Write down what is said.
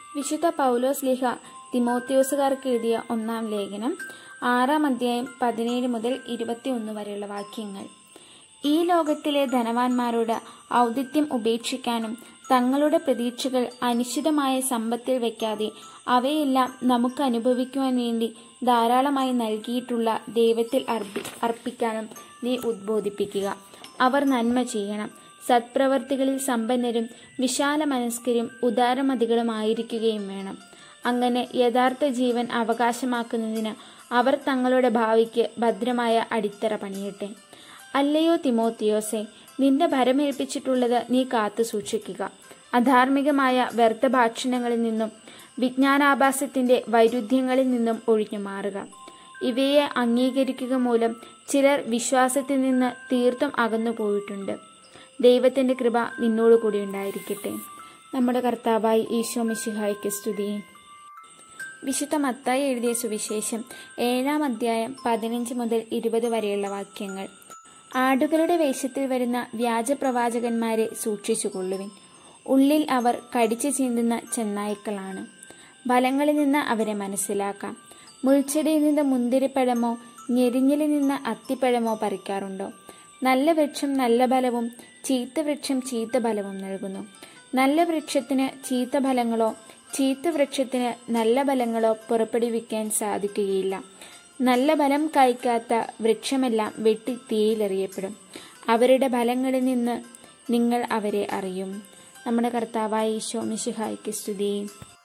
വിശുദ്ധ പൗലോസ് ലിഹ തിമോത്യോസുകാർക്ക് എഴുതിയ ഒന്നാം ലേഖനം ആറാം അധ്യായം പതിനേഴ് മുതൽ ഇരുപത്തിയൊന്ന് വരെയുള്ള വാക്യങ്ങൾ ഈ ലോകത്തിലെ ധനവാന്മാരോട് ഔദിത്യം ഉപേക്ഷിക്കാനും തങ്ങളുടെ പ്രതീക്ഷകൾ അനിശ്ചിതമായ സമ്പത്തിൽ വയ്ക്കാതെ അവയെല്ലാം നമുക്ക് അനുഭവിക്കുവാൻ വേണ്ടി ധാരാളമായി നൽകിയിട്ടുള്ള ദൈവത്തിൽ അർപ്പി അർപ്പിക്കാനും നീ ഉദ്ബോധിപ്പിക്കുക അവർ നന്മ ചെയ്യണം സത്പ്രവർത്തികളിൽ സമ്പന്നരും വിശാല മനസ്കരും ഉദാരമതികളുമായിരിക്കുകയും വേണം അങ്ങനെ യഥാർത്ഥ ജീവൻ അവകാശമാക്കുന്നതിന് അവർ തങ്ങളുടെ ഭാവിക്ക് ഭദ്രമായ അടിത്തറ പണിയട്ടെ അല്ലയോ തിമോത്തിയോസെ നിന്റെ ഭരമേൽപ്പിച്ചിട്ടുള്ളത് നീ കാത്തു സൂക്ഷിക്കുക അധാർമികമായ വ്യർത്ഥ ഭാഷണങ്ങളിൽ നിന്നും വിജ്ഞാനാഭാസത്തിന്റെ വൈരുദ്ധ്യങ്ങളിൽ നിന്നും ഒഴിഞ്ഞു മാറുക ഇവയെ അംഗീകരിക്കുക മൂലം ചിലർ വിശ്വാസത്തിൽ നിന്ന് തീർത്തും അകന്നു പോയിട്ടുണ്ട് ദൈവത്തിന്റെ കൃപ നിന്നോട് കൂടി ഉണ്ടായിരിക്കട്ടെ നമ്മുടെ കർത്താവായി ഈശോ മിശിഹായ്ക്ക് സ്തുതി വിശുദ്ധ മത്തായി എഴുതിയ സുവിശേഷം ഏഴാം അധ്യായം പതിനഞ്ച് മുതൽ ഇരുപത് വരെയുള്ള വാക്യങ്ങൾ ആടുകളുടെ വേഷത്തിൽ വരുന്ന വ്യാജപ്രവാചകന്മാരെ സൂക്ഷിച്ചുകൊള്ളുവിൻ ഉള്ളിൽ അവർ കടിച്ചു ചീന്തുന്ന ചെന്നായ്ക്കളാണ് ഫലങ്ങളിൽ നിന്ന് അവരെ മനസ്സിലാക്കാം മുൾച്ചെടിയിൽ നിന്ന് മുന്തിരിപ്പഴമോ ഞെരിഞ്ഞിലിൽ നിന്ന് അത്തിപ്പഴമോ പറിക്കാറുണ്ടോ നല്ല വൃക്ഷം നല്ല ഫലവും ചീത്ത വൃക്ഷം ചീത്ത ഫലവും നൽകുന്നു നല്ല വൃക്ഷത്തിന് ചീത്ത ഫലങ്ങളോ ചീത്ത വൃക്ഷത്തിന് നല്ല ഫലങ്ങളോ പുറപ്പെടുവിക്കാൻ സാധിക്കുകയില്ല നല്ല ഫലം കായ്ക്കാത്ത വൃക്ഷമെല്ലാം വെട്ടി തീയിലെറിയപ്പെടും അവരുടെ ഫലങ്ങളിൽ നിന്ന് നിങ്ങൾ അവരെ അറിയും നമ്മുടെ കർത്താവായ ഈശോ മിശിഹായ്ക്ക് സ്തുതി